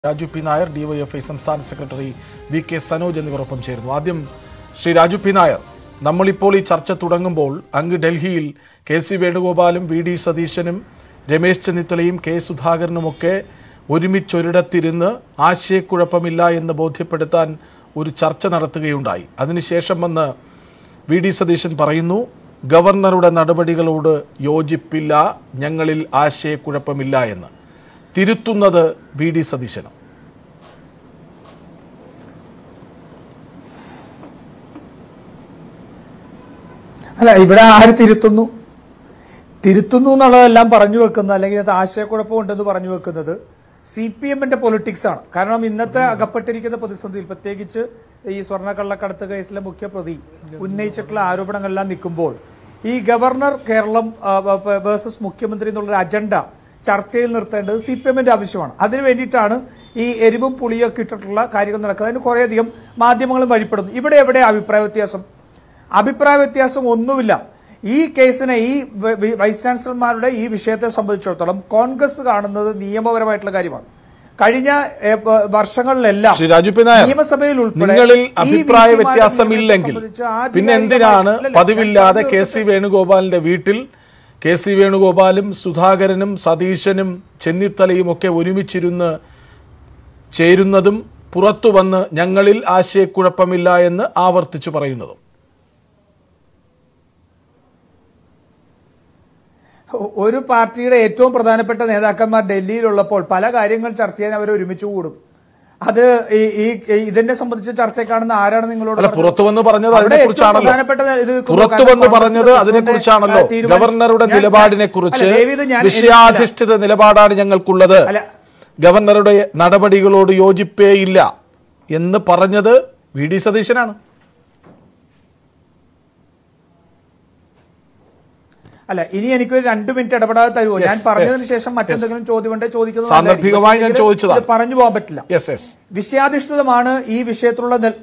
Raju P Nair DYFI സംസ്ഥാന secretary V K Sanoj എന്നിവർ ഒപ്പം ചേരുന്നു ആദ്യം ശ്രീ രാജു പി നായർ നമ്മളിപ്പോൾ ഈ ചർച്ച തുടങ്ങുമ്പോൾ അങ്ങ് ഡൽഹിയിൽ കെ സി വേണുഗോപാലും വി ഡി സതീശനും രമേശ് ചെന്നിത്തലയും കെ സുധാകരനുമൊക്കെ ഒരുമിച്ചൊരിടത്തിരുന്ന് ആശയക്കുഴപ്പമില്ല എന്ന് ബോധ്യപ്പെടുത്താൻ ഒരു ചർച്ച നടത്തുകയുണ്ടായി അതിനുശേഷം വന്ന് വി ഡി സതീശൻ പറയുന്നു ഗവർണറുടെ നടപടികളോട് യോജിപ്പില്ല ഞങ്ങളിൽ ആശയക്കുഴപ്പമില്ല എന്ന് തിരുത്തുന്നത് വി ഡി സതീശനും അല്ല ഇവിടെ ആര് തിരുത്തുന്നു തിരുത്തുന്നു എന്നുള്ളതെല്ലാം പറഞ്ഞു വെക്കുന്ന അല്ലെങ്കിൽ അത് ആശയക്കുഴപ്പമുണ്ടെന്ന് പറഞ്ഞു വെക്കുന്നത് സി പി എമ്മിന്റെ പൊളിറ്റിക്സ് ആണ് കാരണം ഇന്നത്തെ അകപ്പെട്ടിരിക്കുന്ന പ്രതിസന്ധിയിൽ പ്രത്യേകിച്ച് ഈ സ്വർണ്ണക്കള്ളക്കടത്ത് കേസിലെ മുഖ്യ പ്രതി ഉന്നയിച്ചിട്ടുള്ള ആരോപണങ്ങളെല്ലാം നിൽക്കുമ്പോൾ ഈ ഗവർണർ കേരളം വേഴ്സസ് മുഖ്യമന്ത്രി എന്നുള്ള അജണ്ട ചർച്ചയിൽ നിർത്തേണ്ടത് സി പി എമ്മിന്റെ ആവശ്യമാണ് അതിനു വേണ്ടിയിട്ടാണ് ഈ എരിവും പുളിയൊക്കെ ഇട്ടിട്ടുള്ള കാര്യങ്ങൾ നടക്കുന്നത് അതിന് കുറേയധികം മാധ്യമങ്ങളും വഴിപ്പെടുന്നു ഇവിടെ എവിടെ അഭിപ്രായ വ്യത്യാസം അഭിപ്രായ വ്യത്യാസം ഒന്നുമില്ല ഈ കേസിനെ ഈ വ- വി- വൈസ് ചാൻസലർമാരുടെ ഈ വിഷയത്തെ സംബന്ധിച്ചിടത്തോളം കോൺഗ്രസ് കാണുന്നത് നിയമപരമായിട്ടുള്ള കാര്യമാണ് കഴിഞ്ഞ ഏ, പ- വർഷങ്ങളിലെല്ലാം ശ്രീ രാജു പി നായർ നിയമസഭയിൽ ഉൾപ്പെടെ നിങ്ങളിൽ ഈ അഭിപ്രായ VC മാരുടെ വ്യത്യാസമില്ലെങ്കിൽ നിയമനത്തെ സംബന്ധിച്ച് പിന്നെ ആധികാരികമായി- എന്തിനാണ് അല്ലല്ല, പതിവില്ലാതെ ഞാൻ കെ സി വേണുഗോപാലിന്റെ വീട്ടിൽ കെ സി വേണുഗോപാലും സുധാകരനും സതീശനും ചെന്നിത്തലയും ഒക്കെ ഒരുമിച്ചിരുന്ന് ചേരുന്നതും പുറത്തു വന്ന് ഞങ്ങളിൽ ആശയക്കുഴപ്പമില്ല എന്ന് ആവർത്തിച്ചു പറയുന്നതും ഒരു പാർട്ടിയുടെ ഏറ്റവും പ്രധാനപ്പെട്ട നേതാക്കന്മാർ ഡൽഹിയിലുള്ളപ്പോൾ പല കാര്യങ്ങൾ ചർച്ച ചെയ്യാൻ അവർ ഒരുമിച്ച് കൂടും അത് ഈ ഈ- ഇതിനെ സംബന്ധിച്ച് ചർച്ച കാണുന്ന ആരാണ് നിങ്ങളോട് അല്ല പറഞ്ഞത്? പുറത്തു വന്ന് പറഞ്ഞത് അവിടെ അതിനെ ഏറ്റവും കുറിച്ചാണല്ലോ പ്രധാനപ്പെട്ട ഇത് പുറത്തു വന്ന് കോൺഗ്രസ് പറഞ്ഞത് പ്രസിഡന്റ്, അതിനെ കുറിച്ചാണല്ലോ ആ, തീരുമാനിച്ചു. ഗവർണറുടെ ഞാൻ- നിലപാടിനെ കുറിച്ച് അല്ല, ദേവി, ഇത് ഞാൻ വിഷയാധിഷ്ഠിത നിലപാടാണ് ഞങ്ങൾക്കുള്ളത് അല്ല. ഗവർണറുടെ നടപടികളോട് യോജിപ്പേയില്ല എന്ന് പറഞ്ഞത് വി ഡി സതീശനാണ് അല്ല ഇനി എനിക്ക് ഒരു രണ്ടു മിനിറ്റ് ഇടപെടാതെ തരുമോ ഞാൻ Yes, പറഞ്ഞതിന് yes, ശേഷം മറ്റെന്തെങ്കിലും ചോദ്യം ഉണ്ടെങ്കിൽ ചോദിക്കുന്നത് സാന്ദർഭികമായി ഞാൻ ചോദിച്ചതാണ്. ഇത് പറഞ്ഞു പോകാൻ പറ്റില്ല യെസ് യെസ് വിഷയാധിഷ്ഠിതമാണ് ഈ വിഷയത്തിലുള്ള നില-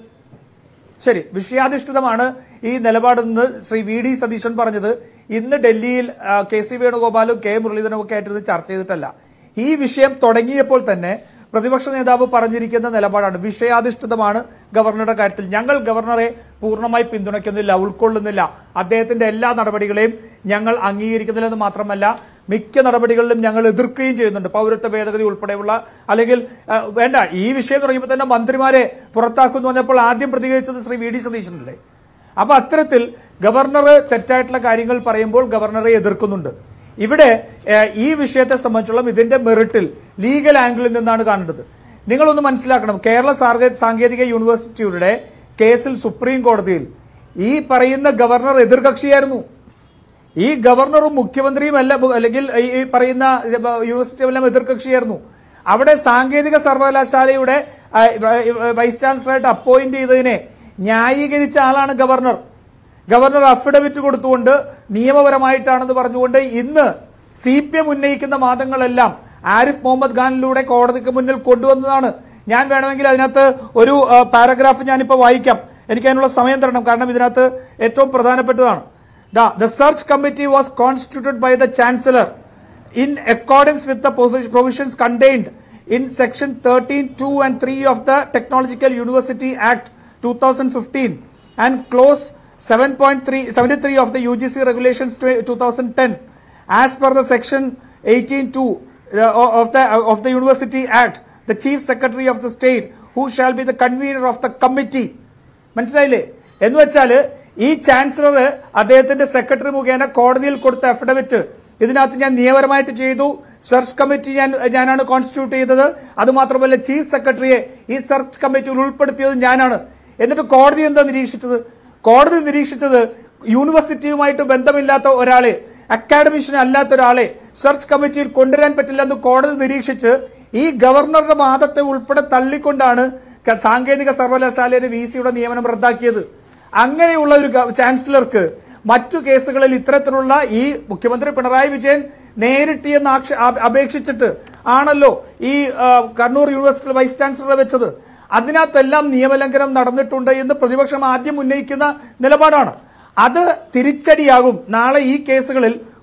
ശരി വിഷയാധിഷ്ഠിതമാണ് ഈ നിലപാടെന്ന് ശ്രീ വി ഡി സതീശൻ പറഞ്ഞത് ഇന്ന് ഡൽഹിയിൽ ആ, കെ സി വേണുഗോപാലും കെ മുരളീധരനും ഒക്കെ ആയിട്ടിരുന്ന് ചർച്ച ചെയ്തിട്ടല്ല ഈ വിഷയം തുടങ്ങിയപ്പോൾ തന്നെ പ്രതിപക്ഷ നേതാവ് പറഞ്ഞിരിക്കുന്ന നിലപാടാണ് വിഷയാധിഷ്ഠിതമാണ് ഗവർണറുടെ കാര്യത്തിൽ ഞങ്ങൾ ഗവർണറെ പൂർണ്ണമായി പിന്തുണയ്ക്കുന്നില്ല ഉൾക്കൊള്ളുന്നില്ല അദ്ദേഹത്തിന്റെ എല്ലാ നടപടികളെയും ഞങ്ങൾ അംഗീകരിക്കുന്നില്ലെന്ന് മാത്രമല്ല മിക്ക നടപടികളിലും ഞങ്ങൾ എതിർക്കുകയും ചെയ്യുന്നുണ്ട് പൗരത്വ ഭേദഗതി ഉൾപ്പെടെയുള്ള അല്ലെങ്കിൽ ആ, വേണ്ട ഈ വിഷയം തുടങ്ങിയപ്പോൾ തന്നെ മന്ത്രിമാരെ പുറത്താക്കുന്നു പറഞ്ഞപ്പോൾ ആദ്യം പ്രതികരിച്ചത് ശ്രീ വി ഡി സതീശനല്ലേ അപ്പൊ അത്തരത്തിൽ ഗവർണർ തെറ്റായിട്ടുള്ള കാര്യങ്ങൾ പറയുമ്പോൾ ഗവർണറെ എതിർക്കുന്നുണ്ട് ഇവിടെ ഏഹ്, ഈ വിഷയത്തെ സംബന്ധിച്ചോളം ഇതിന്റെ മെറിറ്റിൽ ലീഗൽ ആംഗിളിൽ നിന്നാണ് കാണേണ്ടത് നിങ്ങളൊന്ന് മനസ്സിലാക്കണം കേരള സാർഗ- സാങ്കേതിക യൂണിവേഴ്സിറ്റിയുടെ കേസിൽ സുപ്രീം കോടതിയിൽ ഈ പറയുന്ന ഗവർണർ എതിർകക്ഷിയായിരുന്നു ഈ ഗവർണറും മുഖ്യമന്ത്രിയും എല്ലാം അല്ലെങ്കിൽ ഈ- ഈ പറയുന്ന യൂണിവേഴ്സിറ്റി എല്ലാം എതിർകക്ഷിയായിരുന്നു അവിടെ സാങ്കേതിക സർവകലാശാലയുടെ ആ, വ- വൈസ് ചാൻസലറായിട്ട് അപ്പോയിന്റ് ചെയ്തതിനെ ന്യായീകരിച്ച ആളാണ് ഗവർണർ ഗവർണർ അഫിഡവിറ്റ് കൊടുത്തുകൊണ്ട് നിയമപരമായിട്ടാണെന്ന് പറഞ്ഞുകൊണ്ട് ഇന്ന് സി പി എം ഉന്നയിക്കുന്ന വാദങ്ങളെല്ലാം ആരിഫ് മുഹമ്മദ് ഖാനിലൂടെ കോടതിക്ക് മുന്നിൽ കൊണ്ടുവന്നതാണ് ഞാൻ വേണമെങ്കിൽ അതിനകത്ത് ഒരു ആ, പാരഗ്രാഫ് ഞാനിപ്പോൾ വായിക്കാം എനിക്ക് അതിനുള്ള സമയം തരണം കാരണം ഇതിനകത്ത് ഏറ്റവും പ്രധാനപ്പെട്ടതാണ് The, the search committee was constituted by the Chancellor in accordance with the provi- provisions contained in Section 13, 2 and 3 of the Technological University Act 2015 and Clause 7.3, 73 of the UGC Regulations tw- 2010. As per the Section 18.2 uh, of, the, of the University Act, the Chief Secretary of the State, who shall be the convener of the committee, മനസ്സിലായില്ലേ എന്ന് വെച്ചാല് ഈ chancellor അദ്ദേഹത്തിന്റെ secretary മുഖേന കോടതിയിൽ കൊടുത്ത affidavit ഇതിനകത്ത് ഞാൻ നിയമപരമായിട്ട് ചെയ്തു സെർച്ച് കമ്മിറ്റി ഞാൻ ഞാനാണ് കോൺസ്റ്റിറ്റ്യൂട്ട് ചെയ്തത് അതുമാത്രമല്ല ചീഫ് സെക്രട്ടറിയെ ഈ സെർച്ച് കമ്മിറ്റിയിൽ ഉൾപ്പെടുത്തിയത് ഞാനാണ് എന്നിട്ട് കോടതി എന്താ നിരീക്ഷിച്ചത് കോടതി നിരീക്ഷിച്ചത് യൂണിവേഴ്സിറ്റിയുമായിട്ട് ബന്ധമില്ലാത്ത ഒരാളെ അക്കാഡമിഷ്യൻ അല്ലാത്ത ഒരാളെ സെർച്ച് കമ്മിറ്റിയിൽ കൊണ്ടുവരാൻ പറ്റില്ലെന്ന് കോടതി നിരീക്ഷിച്ച് ഈ ഗവർണറുടെ വാദത്തെ ഉൾപ്പെടെ തള്ളിക്കൊണ്ടാണ് ക- സാങ്കേതിക സർവകലാശാലയുടെ വി സിയുടെ നിയമനം റദ്ദാക്കിയത് അങ്ങനെയുള്ള ഒരു ഗ- ചാൻസലർക്ക് മറ്റു കേസുകളിൽ ഇത്തരത്തിലുള്ള ഈ മുഖ്യമന്ത്രി പിണറായി വിജയൻ നേരിട്ട് എന്ന് ആക്ഷ- അപ- അപേക്ഷിച്ചിട്ട് ആണല്ലോ ഈ ആ, കണ്ണൂർ യൂണിവേഴ്സിറ്റി വൈസ് ചാൻസലറെ വെച്ചത് അതിനകത്തെല്ലാം നിയമലംഘനം നടന്നിട്ടുണ്ട് എന്ന് പ്രതിപക്ഷം ആദ്യം ഉന്നയിക്കുന്ന നിലപാടാണ് അത് തിരിച്ചടിയാകും നാളെ ഈ കേസുകളിൽ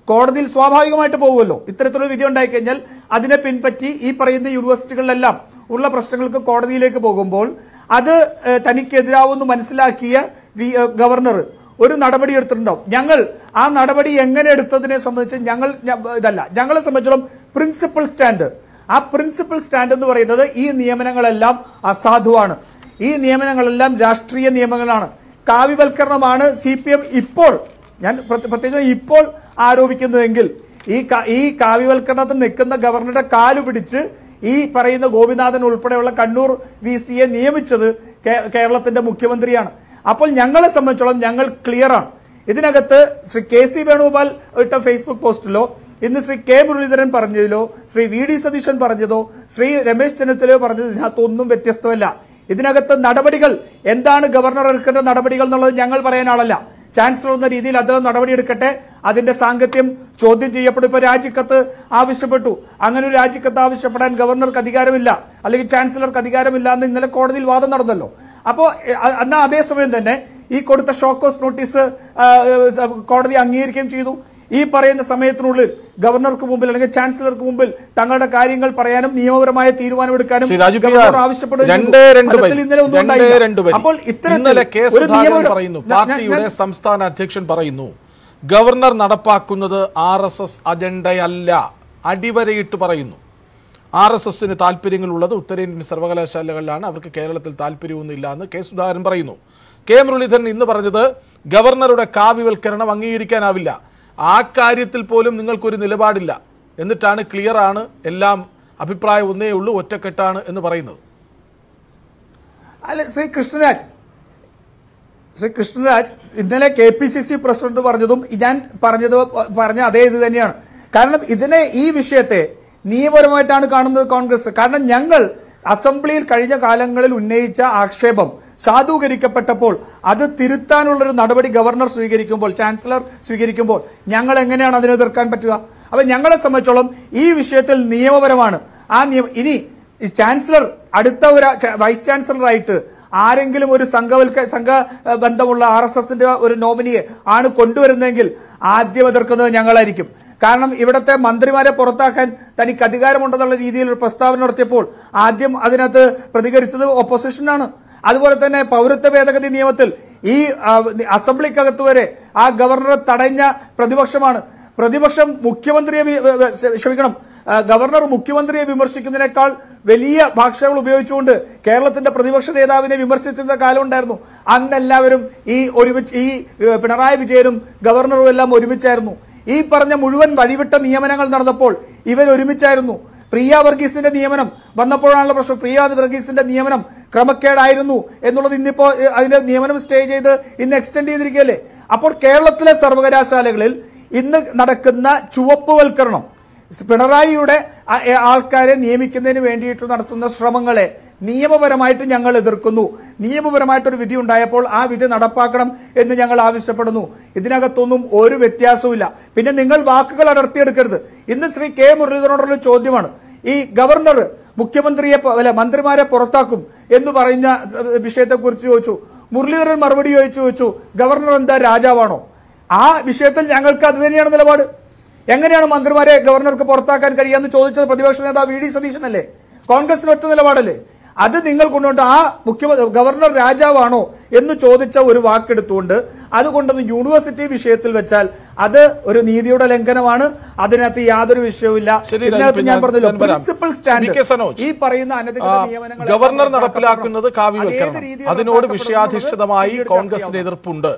കോടതിയിൽ സ്വാഭാവികമായിട്ട് പോകുമല്ലോ ഇത്തരത്തിലൊരു വിധി ഉണ്ടായി കഴിഞ്ഞാൽ അതിനെ പിൻപറ്റി ഈ പറയുന്ന യൂണിവേഴ്സിറ്റികളിലെല്ലാം ഉള്ള പ്രശ്നങ്ങൾക്ക് കോടതിയിലേക്ക് പോകുമ്പോൾ അത് ഏഹ്, തനിക്കെതിരാവുമെന്ന് മനസ്സിലാക്കിയ വി- ഏഹ്, ഗവർണർ ഒരു നടപടി എടുത്തിട്ടുണ്ടാവും ഞങ്ങൾ ആ നടപടി എങ്ങനെ എടുത്തതിനെ സംബന്ധിച്ച് ഞങ്ങൾ ഞ- ഇതല്ല ഞങ്ങളെ സംബന്ധിച്ചിടത്തോളം പ്രിൻസിപ്പൽ സ്റ്റാൻഡ് ആ പ്രിൻസിപ്പൽ സ്റ്റാൻഡ് എന്ന് പറയുന്നത് ഈ നിയമനങ്ങളെല്ലാം അസാധുവാണ് ഈ നിയമനങ്ങളെല്ലാം രാഷ്ട്രീയ നിയമങ്ങളാണ് കാവ്യവൽക്കരണമാണ് സി പി എം ഇപ്പോൾ ഞാൻ പ്രത്യ- പ്രത്യേകിച്ച് ഇപ്പോൾ ആരോപിക്കുന്നതെങ്കിൽ ഈ ക- ഈ കാവ്യവൽക്കരണത്തിൽ നിൽക്കുന്ന ഗവർണറുടെ കാലു പിടിച്ച് ഈ പറയുന്ന ഗോപിനാഥൻ ഉൾപ്പെടെയുള്ള കണ്ണൂർ വി സിയെ നിയമിച്ചത് കേ- കേരളത്തിന്റെ മുഖ്യമന്ത്രിയാണ് അപ്പോൾ ഞങ്ങളെ സംബന്ധിച്ചോളം ഞങ്ങൾ ക്ലിയറാണ് ഇതിനകത്ത് ശ്രീ കെ സി വേണുഗോപാൽ ഇട്ട ഫേസ്ബുക്ക് പോസ്റ്റിലോ ഇന്ന് ശ്രീ കെ മുരളീധരൻ പറഞ്ഞതിലോ ശ്രീ വി ഡി സതീശൻ പറഞ്ഞതോ ശ്രീ രമേശ് ചെന്നിത്തലയോ പറഞ്ഞതോ ഇതിനകത്തൊന്നും വ്യത്യസ്തമല്ല ഇതിനകത്ത് നടപടികൾ എന്താണ് ഗവർണർ എടുക്കേണ്ട നടപടികൾ എന്നുള്ളത് ഞങ്ങൾ പറയാൻ ആളല്ല ചാൻസലർ എന്ന രീതിയിൽ അദ്ദേഹം നടപടിയെടുക്കട്ടെ അതിന്റെ സാങ്കത്യം ചോദ്യം ചെയ്യപ്പെടും ഇപ്പൊ രാജിക്കത്ത് ആവശ്യപ്പെട്ടു അങ്ങനെ ഒരു രാജിക്കത്ത് ആവശ്യപ്പെടാൻ ഗവർണർക്ക് അധികാരമില്ല അല്ലെങ്കിൽ ചാൻസലർക്ക് അധികാരമില്ല എന്ന് ഇന്നലെ കോടതിയിൽ വാദം നടന്നല്ലോ അപ്പോൾ എന്നാൽ അതേസമയം തന്നെ ഈ കൊടുത്ത ഷോക്കോസ് നോട്ടീസ് ആ, ഏ, കോടതി അംഗീകരിക്കുകയും ചെയ്തു ഈ പറയുന്ന സമയത്തിനുള്ളിൽ ഗവർണർക്ക് മുമ്പിൽ അല്ലെങ്കിൽ ചാൻസലർക്ക് മുമ്പിൽ തങ്ങളുടെ കാര്യങ്ങൾ പറയാനും നിയമപരമായ തീരുമാനമെടുക്കാനും Shri Raju P R, governor ആവശ്യപ്പെടുകയും രണ്ടേ ചെയ്തു. രണ്ട് ഫലത്തിൽ വരി. ഇന്നലെ ഒന്നും രണ്ടേ ഉണ്ടായില്ല. രണ്ട് വരി. അപ്പോൾ ഇത്തരത്തിൽ ഇന്നലെ കെ ഒരു സുധാകരൻ നിയമപരം- പറയുന്നു ഞാൻ- ഞാൻ- പാർട്ടിയുടെ ഞാൻ- സംസ്ഥാന അധ്യക്ഷൻ പറയുന്നു ഗവർണർ നടപ്പാക്കുന്നത് ആർ എസ് എസ് അജണ്ടയല്ല അടിവരയിട്ട് പറയുന്നു ആർ എസ് എസിന് താല്പര്യങ്ങളുള്ളത് ഉത്തരേന്ത്യൻ സർവകലാശാലകളിലാണ് അവർക്ക് കേരളത്തിൽ താല്പര്യമൊന്നുമില്ല എന്ന് കെ സുധാകരൻ പറയുന്നു കെ മുരളീധരൻ ഇന്ന് പറഞ്ഞത് ഗവർണറുടെ കാവ്യവൽക്കരണം അംഗീകരിക്കാനാവില്ല ആ കാര്യത്തിൽ പോലും നിങ്ങൾക്കൊരു നിലപാടില്ല എന്നിട്ടാണ് ക്ലിയർ ആണ് എല്ലാം അഭിപ്രായം ഒന്നേ ഉള്ളൂ ഒറ്റക്കെട്ടാണ് എന്ന് പറയുന്നത് അല്ല ശ്രീ കൃഷ്ണരാജ് ശ്രീ കൃഷ്ണരാജ് ഇന്നലെ K P C C president പറഞ്ഞതും ഞാൻ പറഞ്ഞത് പറഞ്ഞ അതേ ഇത് തന്നെയാണ് കാരണം ഇതിനെ ഈ വിഷയത്തെ നിയമപരമായിട്ടാണ് കാണുന്നത് കോൺഗ്രസ് കാരണം ഞങ്ങൾ അസംബ്ലിയിൽ കഴിഞ്ഞ കാലങ്ങളിൽ ഉന്നയിച്ച ആക്ഷേപം സാധൂകരിക്കപ്പെട്ടപ്പോൾ അത് തിരുത്താനുള്ളൊരു നടപടി ഗവർണർ സ്വീകരിക്കുമ്പോൾ ചാൻസലർ സ്വീകരിക്കുമ്പോൾ ഞങ്ങൾ എങ്ങനെയാണ് അതിനെ എതിർക്കാൻ പറ്റുക അപ്പൊ ഞങ്ങളെ സംബന്ധിച്ചോളം ഈ വിഷയത്തിൽ നിയമപരമാണ് ആ നിയമം ഇനി ഈ ചാൻസലർ അടുത്ത ഒരു ച- വൈസ് ചാൻസലറായിട്ട് ആരെങ്കിലും ഒരു സംഘവൽക്ക സംഘ ഏഹ്, ബന്ധമുള്ള ആർ എസ് എസിന്റെ ഒരു നോമിനിയെ ആണ് കൊണ്ടുവരുന്നതെങ്കിൽ ആദ്യം എതിർക്കുന്നത് ഞങ്ങളായിരിക്കും കാരണം ഇവിടുത്തെ മന്ത്രിമാരെ പുറത്താക്കാൻ തനിക്ക് അധികാരമുണ്ടെന്നുള്ള രീതിയിൽ ഒരു പ്രസ്താവന നടത്തിയപ്പോൾ ആദ്യം അതിനകത്ത് പ്രതികരിച്ചത് ഓപ്പോസിഷനാണ് അതുപോലെ തന്നെ പൗരത്വ ഭേദഗതി നിയമത്തിൽ ഈ ആ, അസംബ്ലിക്കകത്ത് വരെ ആ ഗവർണറെ തടഞ്ഞ പ്രതിപക്ഷമാണ് പ്രതിപക്ഷം മുഖ്യമന്ത്രിയെ വി- വ- വ- ക്ഷമിക്കണം ആ, ഗവർണർ മുഖ്യമന്ത്രിയെ വിമർശിക്കുന്നതിനേക്കാൾ വലിയ ഭാഷകൾ ഉപയോഗിച്ചുകൊണ്ട് കേരളത്തിന്റെ പ്രതിപക്ഷ നേതാവിനെ വിമർശിച്ചിരുന്ന കാലം ഉണ്ടായിരുന്നു അന്ന് എല്ലാവരും ഈ ഒരുമിച്ച് ഈ ഏ, പിണറായി വിജയനും ഗവർണറും എല്ലാം ഒരുമിച്ചായിരുന്നു ഈ പറഞ്ഞ മുഴുവൻ വഴിവിട്ട നിയമനങ്ങൾ നടന്നപ്പോൾ ഇവർ ഒരുമിച്ചായിരുന്നു പ്രിയ വർഗീസിന്റെ നിയമനം വന്നപ്പോഴാണല്ലോ പ്രശ്നം പ്രിയ വർഗീസിന്റെ നിയമനം ക്രമക്കേടായിരുന്നു എന്നുള്ളത് ഇന്നിപ്പോ ഏ, അതിന്റെ നിയമനം സ്റ്റേ ചെയ്ത് ഇന്ന് എക്സ്റ്റെൻഡ് ചെയ്തിരിക്കുകയല്ലേ അപ്പോൾ കേരളത്തിലെ സർവകലാശാലകളിൽ ഇന്ന് നടക്കുന്ന ചുവപ്പുവൽക്കരണം പിണറായിയുടെ ആ- ഏ- ആൾക്കാരെ നിയമിക്കുന്നതിന് വേണ്ടിയിട്ട് നടത്തുന്ന ശ്രമങ്ങളെ നിയമപരമായിട്ട് ഞങ്ങൾ എതിർക്കുന്നു നിയമപരമായിട്ടൊരു വിധി ഉണ്ടായപ്പോൾ ആ വിധി നടപ്പാക്കണം എന്ന് ഞങ്ങൾ ആവശ്യപ്പെടുന്നു ഇതിനകത്തൊന്നും ഒരു വ്യത്യാസവുമില്ല പിന്നെ നിങ്ങൾ വാക്കുകൾ അടർത്തിയെടുക്കരുത് ഇന്ന് ശ്രീ കെ മുരളീധരനോടുള്ള ചോദ്യമാണ് ഈ ഗവർണർ മുഖ്യമന്ത്രിയെ പ- അല്ല മന്ത്രിമാരെ പുറത്താക്കും എന്ന് പറഞ്ഞ വിഷയത്തെക്കുറിച്ച് ചോദിച്ചു മുരളീധരൻ മറുപടി ചോദിച്ചു ചോദിച്ചു ഗവർണർ എന്താ രാജാവാണോ ആ വിഷയത്തിൽ ഞങ്ങൾക്ക് അത് തന്നെയാണ് നിലപാട് എങ്ങനെയാണ് മന്ത്രിമാരെ ഗവർണർക്ക് പുറത്താക്കാൻ കഴിയാന്ന് ചോദിച്ചത് പ്രതിപക്ഷ നേതാവ് വി ഡി സതീശനല്ലേ കോൺഗ്രസിന് ഒറ്റ നിലപാടല്ലേ അത് നിങ്ങൾ കൊണ്ടുകൊണ്ട് ആ മുഖ്യമന്ത്രി ഗവർണർ രാജാവാണോ എന്ന് ചോദിച്ച ഒരു വാക്കെടുത്തുകൊണ്ട് അതുകൊണ്ടൊന്ന് യൂണിവേഴ്സിറ്റി വിഷയത്തിൽ വെച്ചാൽ അത് ഒരു നീതിയുടെ ലംഘനമാണ് അതിനകത്ത് യാതൊരു വിഷയവുമില്ല ശരി, ഇതിനകത്ത് രാജു, ഞാൻ ഞാൻ- പറഞ്ഞല്ലോ ഞാൻ വരാം. Principal V K stand Sanoj. ഈ പറയുന്ന അനധികൃത ആ, നിയമനങ്ങൾ ഗവർണർ നടപ്പാക്കപ്പെടണം. നടപ്പിലാക്കുന്നത് അത് ഏത് കാവ്യവൽക്കരണം രീതിയിൽ അതിനോട് നടപ്പാക്കപ്പെടും എന്നുള്ളത് വിഷയാധിഷ്ഠിതമായി പിന്നീട് ചർച്ച കോൺഗ്രസിന് ചെയ്യാവുന്നതാണ്. എതിർപ്പുണ്ട്